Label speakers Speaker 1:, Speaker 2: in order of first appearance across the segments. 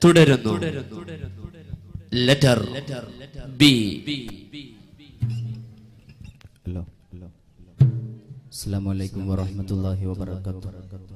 Speaker 1: തുടരുന്നു letter B
Speaker 2: hello അസ്സലാമു അലൈക്കും വറഹ്മത്തുള്ളാഹി വബറകാതുഹു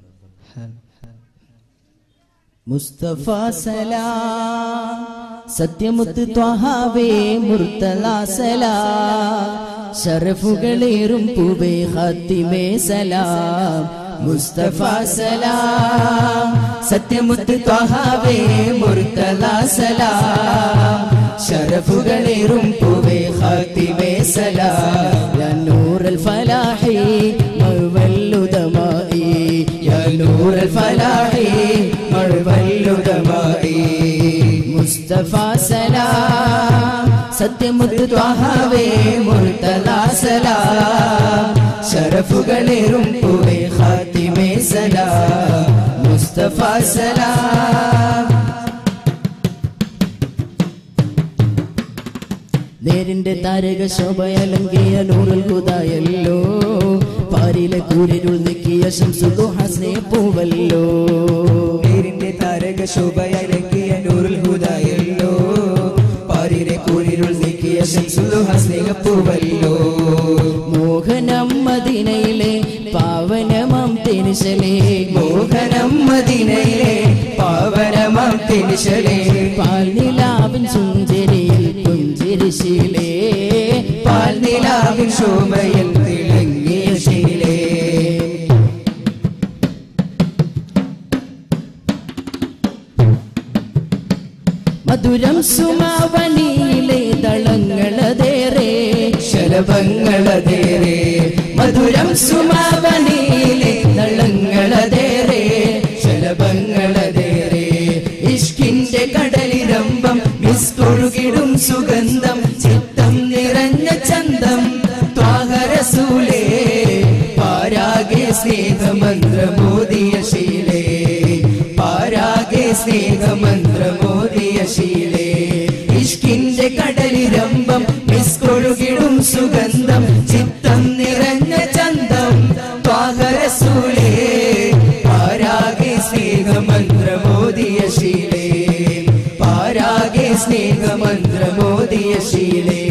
Speaker 2: മുസ്തഫ സലാം സത്യമുത്ത് ത്വഹാവേ മുർത്തല സലാം ശരഫുകളേറും പൂവേ ഖാത്തിമേ സലാം മുസ്തഫ സലാം സത്യമുത്ത് ത്വഹാവേ മുർത്തല സലാം ശരഫുകളേറും പൂവേ ഖാത്തിമേ സലാം യാ നൂറൽ ഫലാഹി മഴുവല്ലുദമായി യാ നൂറൽ ഫലാഹി മഴുവല്ലുദമായി മുസ്തഫ സലാം സത്യമുത്ത് ത്വഹാവേ മുർത്തല സലാം ശരഫുകളേറും പൂവേ ഖാത്തിമേ സലാം മുസ്തഫ സലാം നേരിന്റെ താരക ശോഭയലങ്കിയ നൂറിൽ കുതായല്ലോ പാരിലെ കൂരിരുൾ നീക്കിയ ശംസുദുഹസ്നേ പൂവല്ലോ
Speaker 3: പേരിന്റെ താരക ശോഭയലക്കിയ നൂറുൽ ഹുദായല്ലോ പാരിരെ കൂരിരുൾ നീക്കിയ സ്നേഹപ്പൂവല്ലോ
Speaker 2: മോഹനം മദിനയിലെ പാവനമാം തെനിശലേ
Speaker 3: മോഹനം മദിനയിലെ പാവനമാം തിരിശലേ
Speaker 2: പാൽനിലാവിൻ സുന്ദരിയിൽ പുഞ്ചിരിശീലേ
Speaker 3: പാൽനിലാവിൻ ശോഭയിൽ തിളങ്ങിയ ശീലേ
Speaker 2: മധുരം സുമാവനിയിലെ ദളങ്ങളതേറെ
Speaker 3: ശലഭങ്ങളതേറെ മധുരം സുമാവനിയിലെ നളങ്ങളതേറെ ശലഭങ്ങളതേറെ ഇഷ്കിന്റെ കടലിരമ്പം മിസ്തൊഴുകിടും സുഗന്ധം ചിത്തം നിറഞ്ഞ ചന്തം ത്വാഹരസൂലേ പാരാകെ സ്നേഹമന്ത്രമോദിയ ശീലേ പാരാകെ സ്നേഹമന്ത്രമോദിയ ശീലേ ഇഷ്കിന്റെ കടലിരമ്പം മിസ്കൊഴുകിടും സുഗന്ധം ചിത്തം നിറഞ്ഞ ചന്തം ത്വാഹരസൂലേ പാരാകെ സ്നേഹമന്ത്രമോദിയ ശീലേ പാരാകെ സ്നേഹമന്ത്രമോദിയ ശീലേ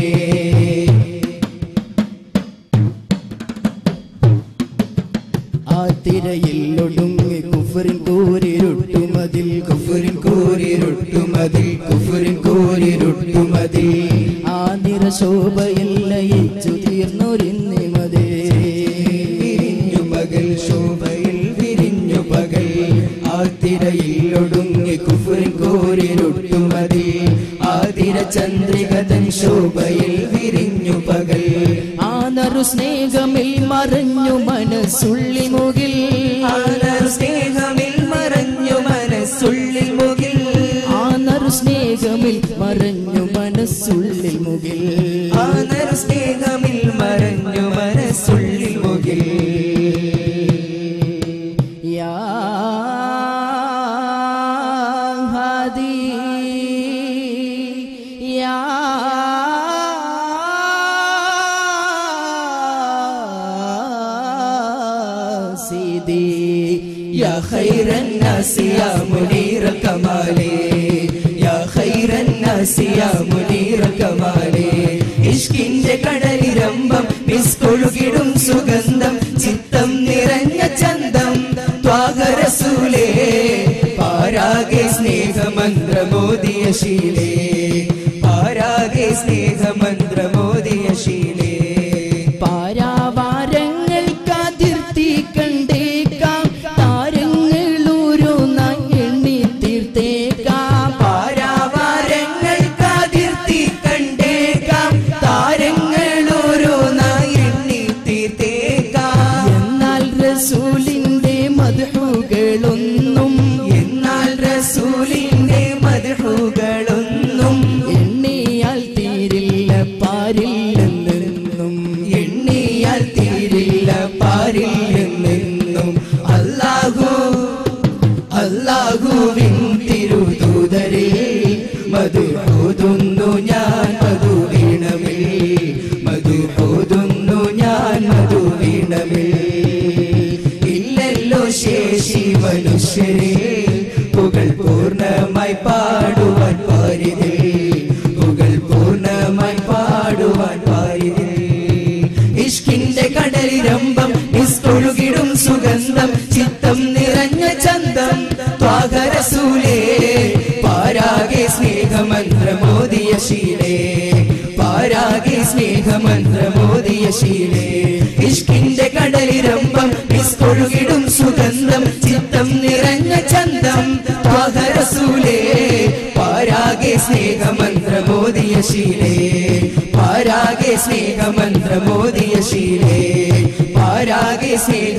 Speaker 2: ആ തിരയിൽ ഒടുങ്ങി കുഫറിൻ കൂരിരുട്ടുമതിൽ
Speaker 3: കുഫുരിൻ കൂരിരുട്ടുമതിൽ കുഫുരിൻ കൂരിരുട്ടുമതിൽ
Speaker 2: ആ നിറശോഭയിൽ ലയിച്ചു തീർന്നൊരിന്നിമതേ
Speaker 3: വിരിഞ്ഞു പകൽ ശോഭയിൽ വിരിഞ്ഞു പകൽ ആതിരയിൽ ഒടുങ്ങി കുഫുരിൻ കൂരിരുട്ടുമതി ആതിര ചന്ദ്രിക തൻ ശോഭയിൽ വിരിഞ്ഞു പകൽ
Speaker 2: ആ നറു സ്നേഹമിൽ മറഞ്ഞു മനസ്സുള്ളി മുകിൽ
Speaker 3: ആനർ സ്നേഹമിൽ മറഞ്ഞു മനസ്സുള്ളിൽ മുകിൽ
Speaker 2: ആ നറു സ്നേഹമിൽ മറഞ്ഞു മനസ്സുള്ളിൽ മുകിൽ
Speaker 3: ആനർ സ്നേഹമിൽ മറഞ്ഞു മനസ്സുള്ളിൽ മുകിൽ
Speaker 2: യാ ഹാദി യാ സീദി
Speaker 3: يا خير الناس يا منير الكمال يا خير الناس يا منير الكمال ഇഷ്കിന്റെ കടലിരമ്പം മിസ്കൊഴുകിടും സുഗന്ധം ചിത്തം നിറഞ്ഞ ചന്തം ത്വാഗരസൂലേ പാരാകെ സ്നേഹമന്ത്രമോദിയ ശീലേ പാരാകെ സ്നേഹമന്ത്രമോദിയ ശീലേ
Speaker 2: പാരാവാരങ്ങൾ കാതിർത്തി കണ്ടേക്കാം താരങ്ങളൂരോന്നായി എണ്ണി തീർത്തേക്കാം
Speaker 3: പാരാവാരങ്ങൾ കാതിർത്തി കണ്ടേക്കാം താരങ്ങൾ ഓരോന്നായി എണ്ണി തീർത്തേക്കാം
Speaker 2: എന്നാൽ റസൂലിന്റെ മധുകളൊന്നും
Speaker 3: എന്നാൽ റസൂലിന്റെ മധുകളൊന്നും
Speaker 2: എണ്ണിയാൽ തീരില്ല പാരില്ലെന്നും
Speaker 3: എണ്ണിയാൽ തീരില്ല പാരിൽ നിന്നും അല്ലാഹു അല്ലാഹുവിൻ തിരുദൂതരേ മധുഹോതുന്നു ഞാൻ മധുവീണമിൽ മധുഹോതുന്നു ഞാൻ മധുവീണമിൽ ഇല്ലല്ലോ ശേഷി മനുഷ്യരെ പുകൾ പൂർണ്ണമായി പാ ചിത്തം നിറഞ്ഞ ചന്തം ത്വാഗരസൂലേ പാരാകെ സ്നേഹമന്ത്രമോദിയ ശീലേ പാരാകെ സ്നേഹമന്ത്രമോദിയ ശീലേ ഇഷ്കിന്റെ കടലിരമ്പം നിസ്കൊഴുകിടും സുഗന്ധം ചിത്തം നിറഞ്ഞ ചന്തം ത്വാഗരസൂലേ പാരാകെ സ്നേഹമന്ത്രമോദിയ ശീലേ പാരാകെ സ്നേഹമന്ത്രമോദിയ ശീലേ പാരാകെ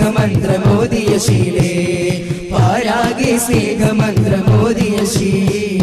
Speaker 3: സ്നേഹമന്ത്രമോദിയ ശീലേ പാരാകെ സ്നേഹമന്ത്രമോദിയ ശീലേ